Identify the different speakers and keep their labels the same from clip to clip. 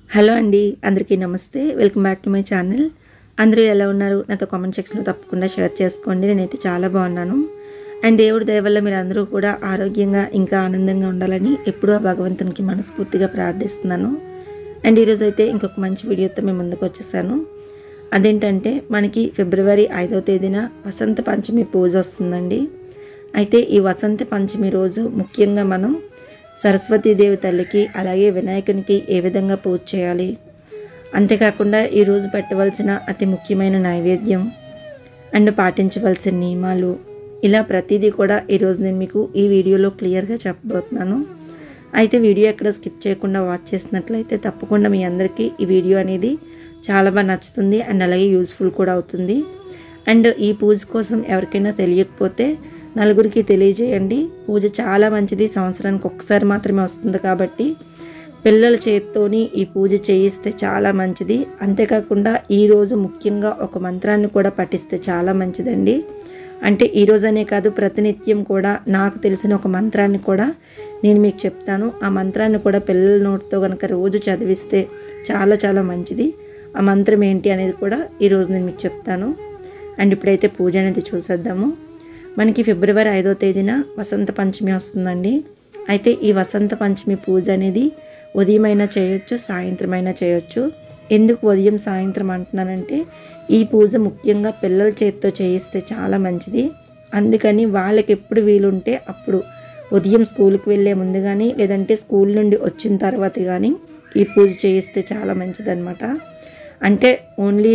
Speaker 1: hello అండి అందరికీ నమస్తే welcome back to my channel అందరూ ఎలా ఉన్నారు నాతో కామెంట్ సెక్షన్లో తప్పకుండా షేర్ చేసుకోండి నేనైతే చాలా బాగున్నాను అండ్ దేవుడి దయ వల్ల మీరు అందరూ కూడా ఆరోగ్యంగా ఇంకా ఆనందంగా ఉండాలని ఎప్పుడూ ఆ భగవంతునికి మనస్ఫూర్తిగా ప్రార్థిస్తున్నాను అండ్ ఈరోజు అయితే ఇంకొక మంచి వీడియోతో మేము ముందుకు వచ్చేసాను అదేంటంటే మనకి ఫిబ్రవరి ఐదవ తేదీన వసంత పంచమి పూజ వస్తుందండి అయితే ఈ వసంత పంచమి రోజు ముఖ్యంగా మనం సరస్వతీదేవి తల్లికి అలాగే వినాయకునికి ఏ విధంగా పూజ చేయాలి అంతేకాకుండా ఈరోజు పెట్టవలసిన అతి ముఖ్యమైన నైవేద్యం అండ్ పాటించవలసిన నియమాలు ఇలా ప్రతిదీ కూడా ఈరోజు నేను మీకు ఈ వీడియోలో క్లియర్గా చెప్పబోతున్నాను అయితే వీడియో ఎక్కడ స్కిప్ చేయకుండా వాచ్ చేసినట్లయితే తప్పకుండా మీ అందరికీ ఈ వీడియో అనేది చాలా బాగా నచ్చుతుంది అండ్ అలాగే యూస్ఫుల్ కూడా అవుతుంది అండ్ ఈ పూజ కోసం ఎవరికైనా తెలియకపోతే నలుగురికి తెలియజేయండి పూజ చాలా మంచిది సంవత్సరానికి ఒక్కసారి మాత్రమే వస్తుంది కాబట్టి పిల్లల చేత్తోని ఈ పూజ చేయిస్తే చాలా మంచిది అంతేకాకుండా ఈరోజు ముఖ్యంగా ఒక మంత్రాన్ని కూడా పఠిస్తే చాలా మంచిదండి అంటే ఈ రోజనే కాదు ప్రతినిత్యం కూడా నాకు తెలిసిన ఒక మంత్రాన్ని కూడా నేను మీకు చెప్తాను ఆ మంత్రాన్ని కూడా పిల్లల నోటితో కనుక రోజు చదివిస్తే చాలా చాలా మంచిది ఆ మంత్రం ఏంటి అనేది కూడా ఈరోజు నేను మీకు చెప్తాను అండ్ ఇప్పుడైతే పూజ అనేది చూసేద్దాము మనకి ఫిబ్రవరి ఐదో తేదీన వసంత పంచమి వస్తుందండి అయితే ఈ వసంత పంచమి పూజ అనేది ఉదయమైనా చేయొచ్చు సాయంత్రమైనా చేయొచ్చు ఎందుకు ఉదయం సాయంత్రం అంటున్నానంటే ఈ పూజ ముఖ్యంగా పిల్లల చేతితో చేయిస్తే చాలా మంచిది అందుకని వాళ్ళకి ఎప్పుడు వీలుంటే అప్పుడు ఉదయం స్కూల్కి వెళ్ళే ముందు కానీ లేదంటే స్కూల్ నుండి వచ్చిన తర్వాత కానీ ఈ పూజ చేయిస్తే చాలా మంచిదన్నమాట అంటే ఓన్లీ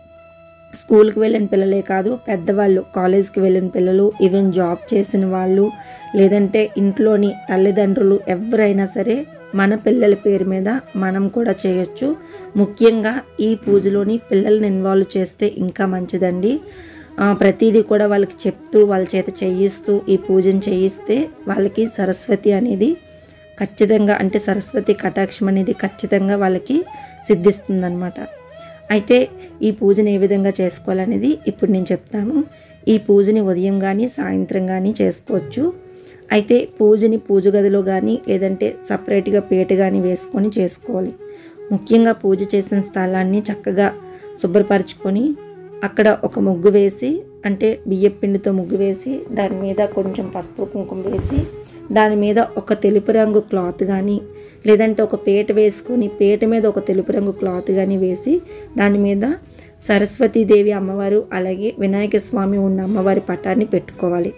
Speaker 1: స్కూల్కి వెళ్ళిన పిల్లలే కాదు పెద్దవాళ్ళు కాలేజ్కి వెళ్ళిన పిల్లలు ఈవెన్ జాబ్ చేసిన వాళ్ళు లేదంటే ఇంట్లోని తల్లిదండ్రులు ఎవరైనా సరే మన పిల్లల పేరు మీద మనం కూడా చేయొచ్చు ముఖ్యంగా ఈ పూజలోని పిల్లల్ని ఇన్వాల్వ్ చేస్తే ఇంకా మంచిదండి ఆ, ప్రతిదీ కూడా వాళ్ళకి చెప్తూ వాళ్ళ చేత చేయిస్తూ ఈ పూజను చేయిస్తే వాళ్ళకి సరస్వతి అనేది ఖచ్చితంగా అంటే సరస్వతి కటాక్షం అనేది ఖచ్చితంగా వాళ్ళకి సిద్ధిస్తుందన్నమాట అయితే ఈ పూజను ఏ విధంగా చేసుకోవాలనేది ఇప్పుడు నేను చెప్తాను ఈ పూజని ఉదయం కానీ సాయంత్రం కానీ చేసుకోవచ్చు అయితే పూజని పూజ గదిలో కానీ లేదంటే సపరేట్గా పీట కానీ వేసుకొని చేసుకోవాలి ముఖ్యంగా పూజ చేసిన స్థలాన్ని చక్కగా శుభ్రపరచుకొని అక్కడ ఒక ముగ్గు వేసి అంటే బియ్యం పిండితో ముగ్గు వేసి దాని మీద కొంచెం పసుపు కుంకుమ వేసి దాని మీద ఒక తెలుపు రంగు క్లాత్ కానీ లేదంటే ఒక పీట వేసుకొని పీట మీద ఒక తెలుపు రంగు క్లాత్ కానీ వేసి దాని మీద సరస్వతీదేవి అమ్మవారు అలాగే వినాయక స్వామి ఉన్న అమ్మవారి పటాన్ని పెట్టుకోవాలి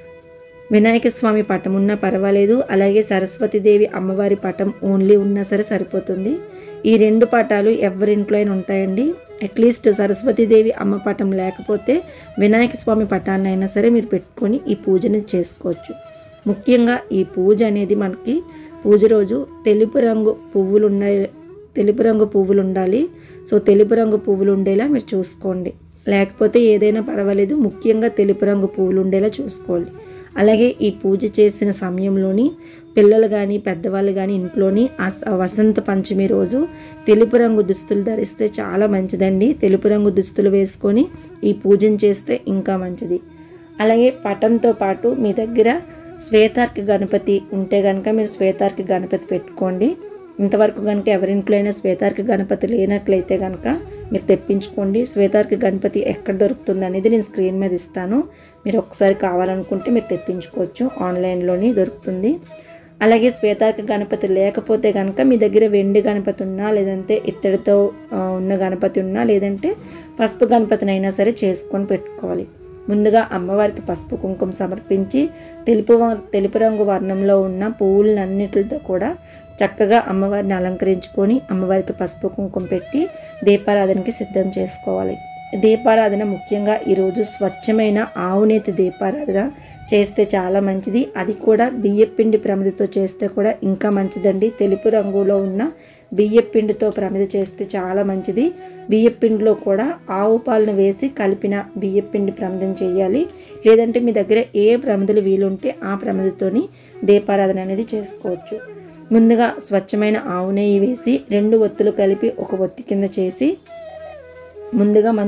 Speaker 1: వినాయక స్వామి పటం ఉన్నా పర్వాలేదు అలాగే సరస్వతీదేవి అమ్మవారి పటం ఓన్లీ ఉన్నా సరే సరిపోతుంది ఈ రెండు పటాలు ఎవరింట్లో అయినా ఉంటాయండి అట్లీస్ట్ సరస్వతీదేవి అమ్మ పటం లేకపోతే వినాయక స్వామి పటాన్ని అయినా సరే మీరు పెట్టుకొని ఈ పూజని చేసుకోవచ్చు ముఖ్యంగా ఈ పూజ అనేది మనకి పూజ రోజు తెలుపు రంగు పువ్వులు ఉన్నాయి తెలుపు రంగు పువ్వులు ఉండాలి సో తెలుపు రంగు పువ్వులు ఉండేలా మీరు చూసుకోండి లేకపోతే ఏదైనా పర్వాలేదు ముఖ్యంగా తెలుపు రంగు పువ్వులు ఉండేలా చూసుకోవాలి అలాగే ఈ పూజ చేసిన సమయంలోని పిల్లలు కానీ పెద్దవాళ్ళు కానీ ఇంట్లోని ఆ స- వసంత పంచమి రోజు తెలుపు రంగు దుస్తులు ధరిస్తే చాలా మంచిదండి తెలుపు రంగు దుస్తులు వేసుకొని ఈ పూజను చేస్తే ఇంకా మంచిది అలాగే పటంతో పాటు మీ దగ్గర శ్వేతార్కి గణపతి ఉంటే కనుక మీరు శ్వేతార్కి గణపతి పెట్టుకోండి ఇంతవరకు కనుక ఎవరింట్లో అయినా శ్వేతార్కి గణపతి లేనట్లయితే కనుక మీరు తెప్పించుకోండి శ్వేతార్కి గణపతి ఎక్కడ దొరుకుతుంది అనేది నేను స్క్రీన్ మీద ఇస్తాను మీరు ఒకసారి కావాలనుకుంటే మీరు తెప్పించుకోవచ్చు ఆన్లైన్లోని దొరుకుతుంది అలాగే శ్వేతార్క గణపతి లేకపోతే కనుక మీ దగ్గర వెండి గణపతి ఉన్నా లేదంటే ఇత్తడితో ఆ, ఉన్న గణపతి ఉన్నా లేదంటే పసుపు గణపతినైనా సరే చేసుకొని పెట్టుకోవాలి ముందుగా అమ్మవారికి పసుపు కుంకుమ సమర్పించి తెలుపు వ- తెలుపు రంగు వర్ణంలో ఉన్న పువ్వులన్నిటితో కూడా చక్కగా అమ్మవారిని అలంకరించుకొని అమ్మవారికి పసుపు కుంకుమ పెట్టి దీపారాధనకి సిద్ధం చేసుకోవాలి దీపారాధన ముఖ్యంగా ఈరోజు స్వచ్ఛమైన ఆవునేతి దీపారాధన చేస్తే చాలా మంచిది అది కూడా బియ్యపిండి ప్రమిదితో చేస్తే కూడా ఇంకా మంచిదండి తెలుపు రంగులో ఉన్న బియ్యపిండితో ప్రమిద చేస్తే చాలా మంచిది బియ్యపిండిలో కూడా ఆవు పాలను వేసి కలిపిన బియ్యపిండి ప్రమిదం చేయాలి లేదంటే మీ దగ్గర ఏ ప్రమిదలు వీలుంటే ఆ ప్రమిదతోని దీపారాధన అనేది చేసుకోవచ్చు ముందుగా స్వచ్ఛమైన ఆవు నెయ్యి వేసి రెండు ఒత్తులు కలిపి ఒక ఒత్తి కింద చేసి ముందుగా మనం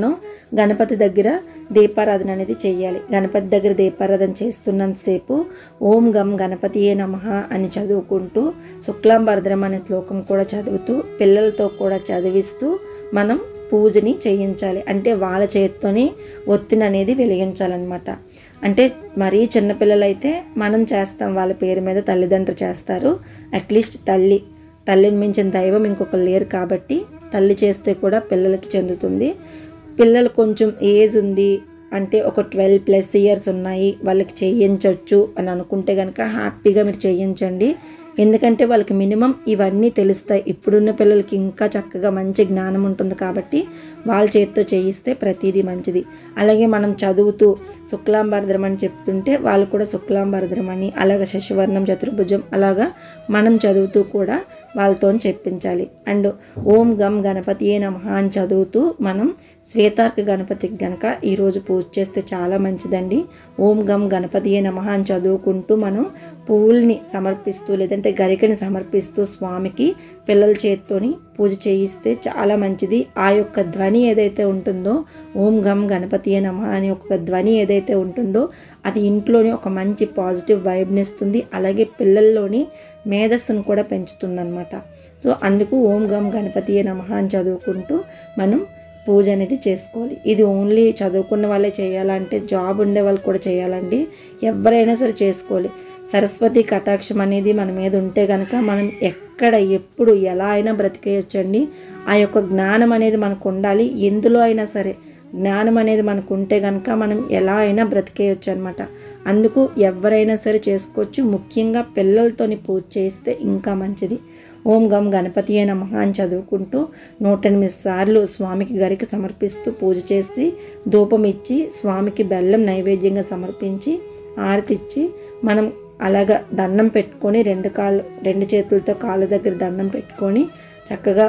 Speaker 1: గణపతి దగ్గర దీపారాధన అనేది చేయాలి గణపతి దగ్గర దీపారాధన చేస్తున్నంతసేపు ఓం గం గణపతియే నమః అని చదువుకుంటూ శుక్లాంబరద్రం అనే శ్లోకం కూడా చదువుతూ పిల్లలతో కూడా చదివిస్తూ మనం పూజని చేయించాలి అంటే వాళ్ళ చేత్తోని ఒత్తిని అనేది వెలిగించాలన్నమాట అంటే మరీ చిన్నపిల్లలైతే మనం చేస్తాం వాళ్ళ పేరు మీద తల్లిదండ్రులు చేస్తారు అట్లీస్ట్ తల్లి తల్లిని మించిన దైవం ఇంకొకరు లేరు కాబట్టి తల్లి చేస్తే కూడా పిల్లలకి చెందుతుంది పిల్లలు కొంచెం ఏజ్ ఉంది అంటే ఒక ట్వెల్వ్ ప్లస్ ఇయర్స్ ఉన్నాయి వాళ్ళకి చేయించవచ్చు అని అనుకుంటే కనుక హ్యాపీగా మీరు చేయించండి ఎందుకంటే వాళ్ళకి మినిమం ఇవన్నీ తెలుస్తాయి ఇప్పుడున్న పిల్లలకి ఇంకా చక్కగా మంచి జ్ఞానం ఉంటుంది కాబట్టి వాళ్ళ చేతితో చేయిస్తే ప్రతిదీ మంచిది అలాగే మనం చదువుతూ శుక్లాంబరద్రం అని చెప్తుంటే వాళ్ళు కూడా శుక్లాంబరద్రం అని అలాగ శశివర్ణం చతుర్భుజం అలాగా మనం చదువుతూ కూడా వాళ్ళతో చెప్పించాలి అండ్ ఓం గం గణపతియే నమః అని చదువుతూ మనం శ్వేతార్క గణపతికి గనక ఈరోజు పూజ చేస్తే చాలా మంచిదండి ఓం గం గణపతియే నమః అని చదువుకుంటూ మనం పువ్వుల్ని సమర్పిస్తూ లేదంటే గరికని సమర్పిస్తూ స్వామికి పిల్లల చేత్తోని పూజ చేయిస్తే చాలా మంచిది ఆ యొక్క ధ్వని ఏదైతే ఉంటుందో ఓం గం గణపతియే నమః అనే ఒక ధ్వని ఏదైతే ఉంటుందో అది ఇంట్లోని ఒక మంచి పాజిటివ్ వైబ్ని ఇస్తుంది అలాగే పిల్లల్లోని మేధస్సును కూడా పెంచుతుందన్నమాట సో అందుకు ఓం గం గణపతియే నమః అని చదువుకుంటూ మనం పూజ అనేది చేసుకోవాలి ఇది ఓన్లీ చదువుకున్న వాళ్ళే చేయాలంటే జాబ్ ఉండే వాళ్ళు కూడా చేయాలండి ఎవరైనా సరే చేసుకోవాలి సరస్వతి కటాక్షం అనేది మన మీద ఉంటే కనుక మనం ఎక్కడ ఎప్పుడు ఎలా అయినా బ్రతికేయొచ్చండి ఆ యొక్క జ్ఞానం అనేది మనకు ఉండాలి ఎందులో అయినా సరే జ్ఞానం అనేది మనకు ఉంటే కనుక మనం ఎలా అయినా బ్రతికేయచ్చు అనమాట అందుకు ఎవరైనా సరే చేసుకోవచ్చు ముఖ్యంగా పిల్లలతోని పూజ చేస్తే ఇంకా మంచిది ఓం గం గణపతి నమః అని చదువుకుంటూ నూట ఎనిమిది సార్లు స్వామికి గరికి సమర్పిస్తూ పూజ చేసి ధూపం ఇచ్చి స్వామికి బెల్లం నైవేద్యంగా సమర్పించి ఆరతిచ్చి మనం అలాగ దండం పెట్టుకొని రెండు కాళ్ళు రెండు చేతులతో కాళ్ళ దగ్గర దండం పెట్టుకొని చక్కగా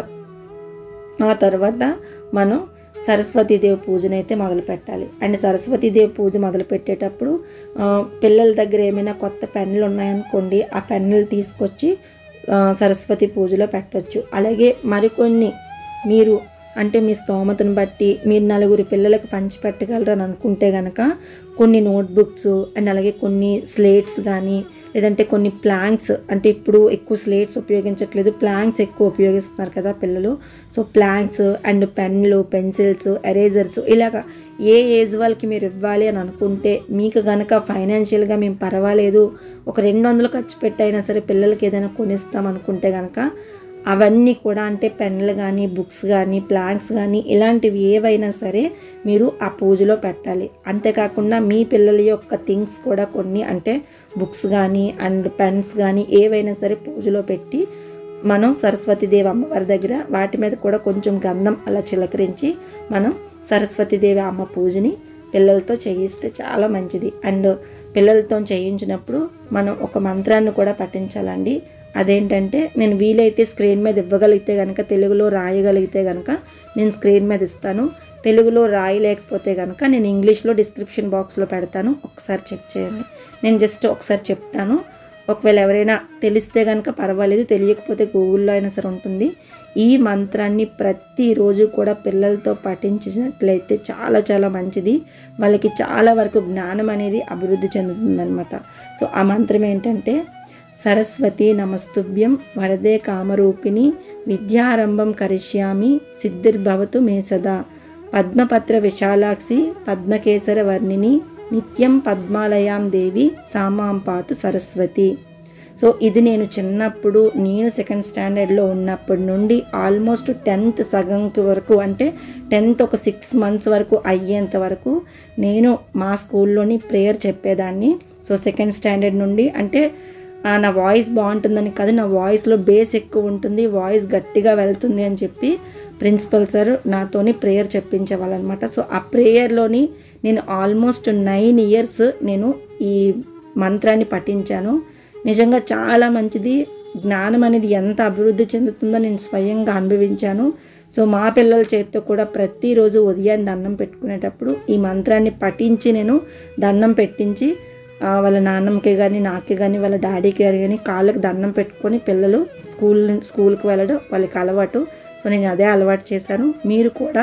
Speaker 1: ఆ తర్వాత మనం సరస్వతీదేవి పూజను అయితే మొదలు పెట్టాలి అండ్ సరస్వతీదేవి పూజ మొదలు పెట్టేటప్పుడు ఆ, పిల్లల దగ్గర ఏమైనా కొత్త పెన్నులు ఉన్నాయనుకోండి ఆ పెన్నులు తీసుకొచ్చి ఆ, సరస్వతి పూజలో పెట్టొచ్చు అలాగే మరికొన్ని మీరు అంటే మీ స్తోమతను బట్టి మీరు నలుగురు పిల్లలకు పంచిపెట్టగలరు అని అనుకుంటే కనుక కొన్ని నోట్బుక్స్ అండ్ అలాగే కొన్ని స్లేట్స్ కానీ లేదంటే కొన్ని ప్లాంక్స్ అంటే ఇప్పుడు ఎక్కువ స్లేట్స్ ఉపయోగించట్లేదు ప్లాంక్స్ ఎక్కువ ఉపయోగిస్తున్నారు కదా పిల్లలు సో ప్లాంక్స్ అండ్ పెన్లు పెన్సిల్స్ ఎరేజర్స్ ఇలాగా ఏ ఏజ్ వాళ్ళకి మీరు ఇవ్వాలి అని అనుకుంటే మీకు గనక ఫైనాన్షియల్గా మేము పర్వాలేదు ఒక రెండు వందలు ఖర్చు పెట్టైనా సరే పిల్లలకి ఏదైనా కొనిస్తాం అనుకుంటే కనుక అవన్నీ కూడా అంటే పెన్నులు కానీ బుక్స్ కానీ ప్లాంక్స్ కానీ ఇలాంటివి ఏవైనా సరే మీరు ఆ పూజలో పెట్టాలి అంతేకాకుండా మీ పిల్లల యొక్క థింగ్స్ కూడా కొన్ని అంటే బుక్స్ కానీ అండ్ పెన్స్ కానీ ఏవైనా సరే పూజలో పెట్టి మనం సరస్వతీదేవి అమ్మవారి దగ్గర వాటి మీద కూడా కొంచెం గంధం అలా చిలకరించి మనం సరస్వతీదేవి అమ్మ పూజని పిల్లలతో చేయిస్తే చాలా మంచిది అండ్ పిల్లలతో చేయించినప్పుడు మనం ఒక మంత్రాన్ని కూడా పఠించాలండి అదేంటంటే నేను వీలైతే స్క్రీన్ మీద ఇవ్వగలిగితే కనుక తెలుగులో రాయగలిగితే కనుక నేను స్క్రీన్ మీద ఇస్తాను తెలుగులో రాయలేకపోతే కనుక నేను ఇంగ్లీష్లో డిస్క్రిప్షన్ బాక్స్లో పెడతాను ఒకసారి చెక్ చేయండి నేను జస్ట్ ఒకసారి చెప్తాను ఒకవేళ ఎవరైనా తెలిస్తే కనుక పర్వాలేదు తెలియకపోతే గూగుల్లో అయినా సరే ఉంటుంది ఈ మంత్రాన్ని ప్రతిరోజు కూడా పిల్లలతో పఠించినట్లయితే చాలా చాలా మంచిది వాళ్ళకి చాలా వరకు జ్ఞానం అనేది అభివృద్ధి చెందుతుందన్నమాట సో ఆ మంత్రం ఏంటంటే సరస్వతి నమస్తుభ్యం వరదే కామరూపిణి విద్యారంభం కరిష్యామి సిద్ధిర్భవతు మే సదా పద్మపత్ర విశాలాక్షి పద్మకేసర వర్ణిని నిత్యం పద్మాలయాం దేవి సామాం పాతు సరస్వతి సో ఇది నేను చిన్నప్పుడు నేను సెకండ్ స్టాండర్డ్లో ఉన్నప్పటి నుండి ఆల్మోస్ట్ టెన్త్ సగంకి వరకు అంటే టెన్త్ ఒక సిక్స్ మంత్స్ వరకు అయ్యేంత వరకు నేను మా స్కూల్లోని ప్రేయర్ చెప్పేదాన్ని సో సెకండ్ స్టాండర్డ్ నుండి అంటే ఆ, నా వాయిస్ బాగుంటుందని కాదు నా వాయిస్లో బేస్ ఎక్కువ ఉంటుంది వాయిస్ గట్టిగా వెళ్తుంది అని చెప్పి ప్రిన్సిపల్ సార్ నాతోని ప్రేయర్ చెప్పించేవాళ్ళనమాట సో ఆ ప్రేయర్లోని నేను ఆల్మోస్ట్ నైన్ ఇయర్స్ నేను ఈ మంత్రాన్ని పఠించాను నిజంగా చాలా మంచిది జ్ఞానం అనేది ఎంత అభివృద్ధి చెందుతుందో నేను స్వయంగా అనుభవించాను సో మా పిల్లల చేతితో కూడా ప్రతిరోజు ఉదయాన్నే దండం పెట్టుకునేటప్పుడు ఈ మంత్రాన్ని పఠించి నేను దండం పెట్టించి ఆ, వాళ్ళ నాన్నమ్మకి కానీ నాకే కానీ వాళ్ళ డాడీకి కానీ కాళ్ళకి దండం పెట్టుకొని పిల్లలు స్కూల్ స్కూల్కి వెళ్ళడం వాళ్ళకి అలవాటు సో నేను అదే అలవాటు చేశాను మీరు కూడా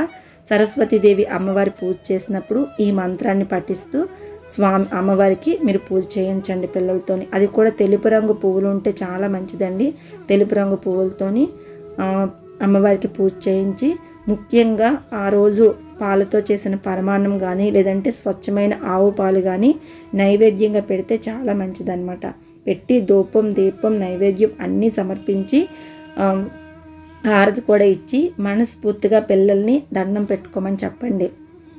Speaker 1: సరస్వతీదేవి అమ్మవారి పూజ చేసినప్పుడు ఈ మంత్రాన్ని పఠిస్తూ స్వామి అమ్మవారికి మీరు పూజ చేయించండి పిల్లలతోని అది కూడా తెలుపు రంగు పువ్వులు ఉంటే చాలా మంచిదండి తెలుపు రంగు పువ్వులతోని ఆ, అమ్మవారికి పూజ చేయించి ముఖ్యంగా ఆ రోజు పాలతో చేసిన పరమాన్నం కానీ లేదంటే స్వచ్ఛమైన ఆవు పాలు కానీ నైవేద్యంగా పెడితే చాలా మంచిదన్నమాట పెట్టి ధూపం దీపం నైవేద్యం అన్నీ సమర్పించి ఆ, హారతి కూడా ఇచ్చి మనస్ఫూర్తిగా పిల్లల్ని దండం పెట్టుకోమని చెప్పండి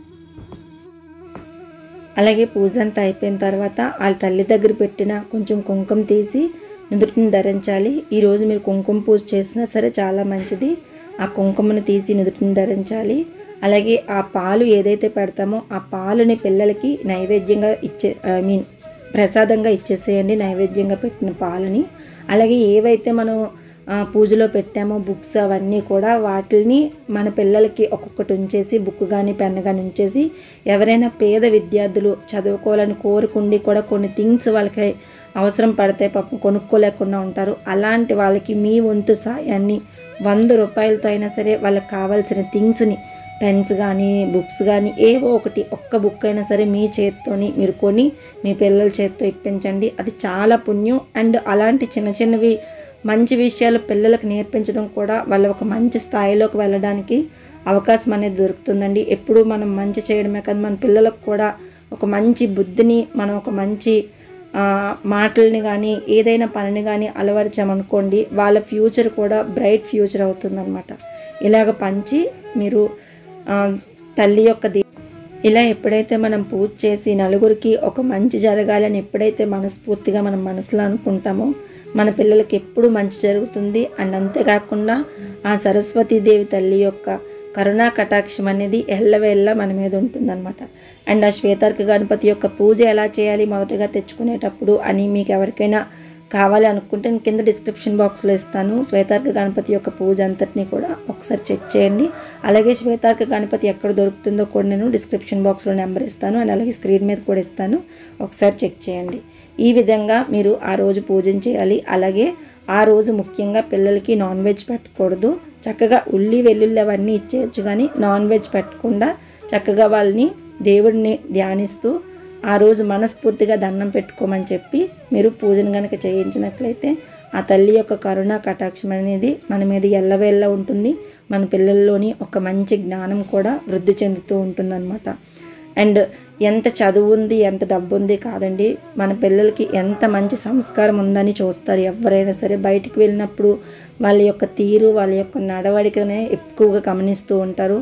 Speaker 1: అలాగే పూజ అంతా అయిపోయిన తర్వాత వాళ్ళ తల్లి దగ్గర పెట్టిన కొంచెం కుంకుమ తీసి నుదుటిని ధరించాలి ఈరోజు మీరు కుంకుమ పూజ చేసినా సరే చాలా మంచిది ఆ కుంకుమను తీసి నుదుటిని ధరించాలి అలాగే ఆ పాలు ఏదైతే పెడతామో ఆ పాలుని పిల్లలకి నైవేద్యంగా ఇచ్చే ఐ మీన్ ప్రసాదంగా ఇచ్చేసేయండి నైవేద్యంగా పెట్టిన పాలని అలాగే ఏవైతే మనం ఆ, పూజలో పెట్టామో బుక్స్ అవన్నీ కూడా వాటిని మన పిల్లలకి ఒక్కొక్కటి ఉంచేసి బుక్ కానీ పెన్ కానీ ఉంచేసి ఎవరైనా పేద విద్యార్థులు చదువుకోవాలని కోరుకుండి కూడా కొన్ని థింగ్స్ వాళ్ళకి అవసరం పడితే పాపం కొనుక్కోలేకుండా ఉంటారు అలాంటి వాళ్ళకి మీ వంతు సాయాన్ని వంద రూపాయలతో అయినా సరే వాళ్ళకి కావాల్సిన థింగ్స్ని పెన్స్ కానీ బుక్స్ కానీ ఏవో ఒకటి ఒక్క బుక్ అయినా సరే మీ చేత్తోని మీరు కొని మీ పిల్లల చేత్తో ఇప్పించండి అది చాలా పుణ్యం అండ్ అలాంటి చిన్న చిన్నవి మంచి విషయాలు పిల్లలకు నేర్పించడం కూడా వాళ్ళ ఒక మంచి స్థాయిలోకి వెళ్ళడానికి అవకాశం అనేది దొరుకుతుందండి ఎప్పుడూ మనం మంచి చేయడమే కాదు మన పిల్లలకు కూడా ఒక మంచి బుద్ధిని మనం ఒక మంచి ఆ, మాటల్ని కానీ ఏదైనా పనిని కానీ అలవరిచామనుకోండి వాళ్ళ ఫ్యూచర్ కూడా బ్రైట్ ఫ్యూచర్ అవుతుందన్నమాట ఇలాగ పంచి మీరు ఆ, తల్లి యొక్క దీ ఇలా ఎప్పుడైతే మనం పూజ చేసి నలుగురికి ఒక మంచి జరగాలని ఎప్పుడైతే మనస్ఫూర్తిగా మనం మనసులో అనుకుంటామో మన పిల్లలకి ఎప్పుడు మంచి జరుగుతుంది అండ్ అంతేకాకుండా ఆ సరస్వతీదేవి తల్లి యొక్క కరుణా కటాక్షం అనేది ఎల్లవేళ్ళ మన మీద ఉంటుందన్నమాట అండ్ ఆ శ్వేతార్క గణపతి యొక్క పూజ ఎలా చేయాలి మొదటగా తెచ్చుకునేటప్పుడు అని మీకు ఎవరికైనా కావాలి అనుకుంటే నేను కింద డిస్క్రిప్షన్ బాక్స్లో ఇస్తాను శ్వేతార్క గణపతి యొక్క పూజ అంతటిని కూడా ఒకసారి చెక్ చేయండి అలాగే శ్వేతార్క గణపతి ఎక్కడ దొరుకుతుందో కూడా నేను డిస్క్రిప్షన్ బాక్స్లో నెంబర్ ఇస్తాను అండ్ అలాగే స్క్రీన్ మీద కూడా ఇస్తాను ఒకసారి చెక్ చేయండి ఈ విధంగా మీరు ఆ రోజు పూజన చేయాలి అలాగే ఆ రోజు ముఖ్యంగా పిల్లలకి నాన్ వెజ్ పెట్టకూడదు చక్కగా ఉల్లి వెల్లుల్లి అవన్నీ ఇచ్చేయచ్చు కానీ నాన్ వెజ్ పెట్టకుండా చక్కగా వాళ్ళని దేవుడిని ధ్యానిస్తూ ఆ రోజు మనస్ఫూర్తిగా దండం పెట్టుకోమని చెప్పి మీరు పూజను కనుక చేయించినట్లయితే ఆ తల్లి యొక్క కరుణ కటాక్షం అనేది మన మీద ఎల్లవేళ్ళ ఉంటుంది మన పిల్లల్లోని ఒక మంచి జ్ఞానం కూడా వృద్ధి చెందుతూ ఉంటుందన్నమాట అండ్ ఎంత చదువు ఉంది ఎంత డబ్బు ఉంది కాదండి మన పిల్లలకి ఎంత మంచి సంస్కారం ఉందని చూస్తారు ఎవరైనా సరే బయటికి వెళ్ళినప్పుడు వాళ్ళ యొక్క తీరు వాళ్ళ యొక్క నడవడికనే ఎక్కువగా గమనిస్తూ ఉంటారు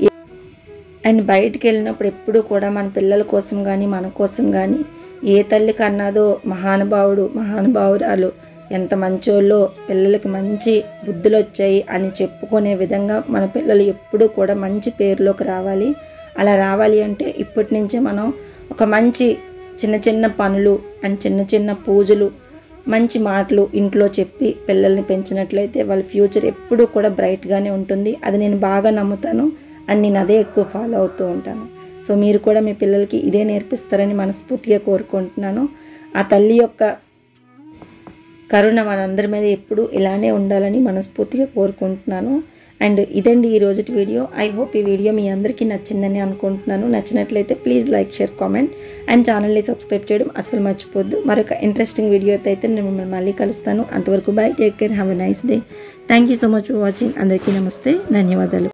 Speaker 1: అండ్ బయటికి వెళ్ళినప్పుడు ఎప్పుడు కూడా మన పిల్లల కోసం కానీ మన కోసం కానీ ఏ తల్లి కన్నాదో మహానుభావుడు మహానుభావురాలు ఎంత మంచోళ్ళో పిల్లలకి మంచి బుద్ధులు వచ్చాయి అని చెప్పుకునే విధంగా మన పిల్లలు ఎప్పుడూ కూడా మంచి పేరులోకి రావాలి అలా రావాలి అంటే ఇప్పటి నుంచే మనం ఒక మంచి చిన్న చిన్న పనులు అండ్ చిన్న చిన్న పూజలు మంచి మాటలు ఇంట్లో చెప్పి పిల్లల్ని పెంచినట్లయితే వాళ్ళ ఫ్యూచర్ ఎప్పుడూ కూడా బ్రైట్గానే ఉంటుంది అది నేను బాగా నమ్ముతాను అండ్ నేను అదే ఎక్కువ ఫాలో అవుతూ ఉంటాను సో మీరు కూడా మీ పిల్లలకి ఇదే నేర్పిస్తారని మనస్ఫూర్తిగా కోరుకుంటున్నాను ఆ తల్లి యొక్క కరుణ మనందరి మీద ఎప్పుడు ఇలానే ఉండాలని మనస్ఫూర్తిగా కోరుకుంటున్నాను అండ్ ఇదండి ఈ రోజుటి వీడియో ఐ హోప్ ఈ వీడియో మీ అందరికీ నచ్చిందని అనుకుంటున్నాను నచ్చినట్లయితే please like share comment and ఛానల్ని సబ్స్క్రైబ్ చేయడం అస్సలు మర్చిపోద్దు మరొక ఇంట్రెస్టింగ్ వీడియోతో అయితే నేను మిమ్మల్ని మళ్ళీ కలుస్తాను అంతవరకు bye take care have a nice day thank you so much for watching అందరికీ నమస్తే ధన్యవాదాలు